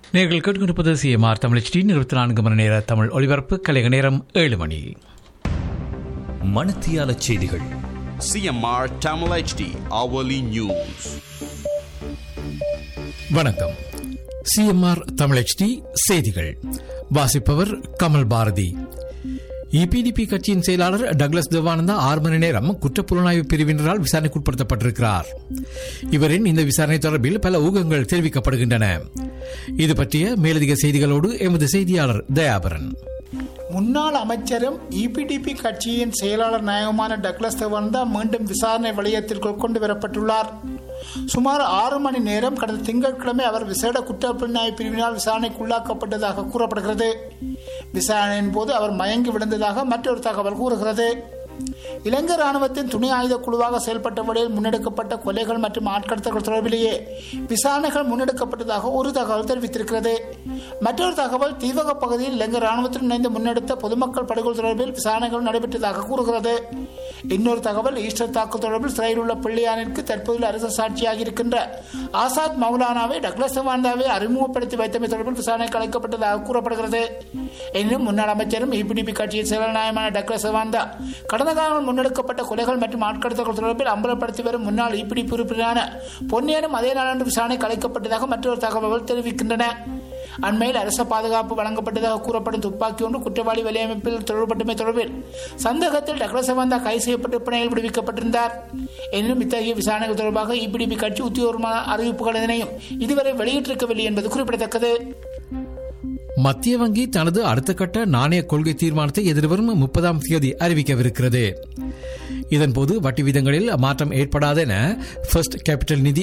நேர்கள் கேட்டுக்கொண்டிருப்பது CMR Tamil D இருபத்தி நான்கு மணி நேர தமிழ் ஒலிபரப்பு கலைக நேரம் ஏழு மணி மணத்தியால செய்திகள் CMR Tamil HD hourly news. வணக்கம் சிஎம்ஆர் தமிழ் டி செய்திகள் வாசிப்பவர் கமல் பாரதி இபிடிபி கட்சியின் செயலாளர் டக்ளஸ் தேவானந்தா ஆறு மணி நேரம் குற்றப்புலனாய்வு பிரிவினரால் விசாரணைக்குட்படுத்தப்பட்டிருக்கிறார் இவரின் இந்த விசாரணை தொடர்பில் பல ஊகங்கள் தெரிவிக்கப்படுகின்றன இது பற்றிய மேலதிக செய்திகளோடு எமது செய்தியாளர் தயாபரன் முன்னாள் அமைச்சரும் இபிடிபி கட்சியின் செயலாளர் நாயகமான டக்ளஸ் தேவானந்தா மீண்டும் விசாரணை வளையத்திற்குள் கொண்டு வரப்பட்டுள்ளார் சுமார் ஆறு மணி நேரம் கடந்த திங்கட்கிழமை அவர் விசேட குற்றப்புலனாய்வு பிரிவினால் விசாரணைக்குள்ளாக்கப்பட்டதாக கூறப்படுகிறது விசாரணையின் போது அவர் மயங்கி விழுந்ததாக மற்றொரு தகவல் கூறுகிறது இலங்கை ராணுவத்தின் துணை ஆயுத குழுவாக செயல்பட்ட வழியில் முன்னெடுக்கப்பட்ட கொலைகள் மற்றும் ஆட்கடத்தல்கள் தொடர்பிலேயே விசாரணைகள் முன்னெடுக்கப்பட்டதாக ஒரு தகவல் தெரிவித்திருக்கிறது மற்றொரு தகவல் தீவக பகுதியில் இலங்கை ராணுவத்துடன் இணைந்து முன்னெடுத்த பொதுமக்கள் படுகொலை தொடர்பில் விசாரணைகள் நடைபெற்றதாக கூறுகிறது இன்னொரு தகவல் ஈஸ்டர் தாக்குதல் தொடர்பில் சிறையில் உள்ள பிள்ளையானிற்கு தற்போது அரசு சாட்சியாக இருக்கின்ற ஆசாத் மௌலானாவை டக்ளஸ் வாண்டாவை அறிமுகப்படுத்தி வைத்தமை தொடர்பில் விசாரணைக்கு அழைக்கப்பட்டதாக கூறப்படுகிறது எனினும் முன்னாள் அமைச்சரும் இபிடிபி கட்சியின் செயலாளராயமான டக்ளஸ் வாண்டா கடந்த காலங்களில் முன்னெடுக்கப்பட்ட கொலைகள் மற்றும் ஆட்கடத்தல்கள் தொடர்பில் அம்பலப்படுத்தி வரும் முன்னாள் இபிடிபி உறுப்பினரான பொன்னியனும் அதே நாளன்று விசாரணைக்கு அழைக்கப்பட்டதாக மற்றொரு தகவல்கள் தெரிவிக்கின்றன அண்மையில் அரச பாதுகாப்பு வழங்கப்பட்டதாக கூறப்படும் துப்பாக்கி ஒன்று குற்றவாளி வலையமைப்பில் தொடர்பட்டமை தொடர்பில் சந்தேகத்தில் டக்ளசவந்தா கைது செய்யப்பட்டு பிணையில் விடுவிக்கப்பட்டிருந்தார் எனினும் இத்தகைய விசாரணைகள் தொடர்பாக இபிடிபி கட்சி உத்தியோகமான அறிவிப்புகள் எதனையும் இதுவரை வெளியிட்டிருக்கவில்லை என்பது குறிப்பிடத்தக்கது மத்திய வங்கி தனது அடுத்த கட்ட நாணய கொள்கை தீர்மானத்தை எதிர்வரும் முப்பதாம் தேதி அறிவிக்கவிருக்கிறது இதன்போது வட்டி விதங்களில் மாற்றம் ஏற்படாது என ஃபர்ஸ்ட் கேபிட்டல் நிதி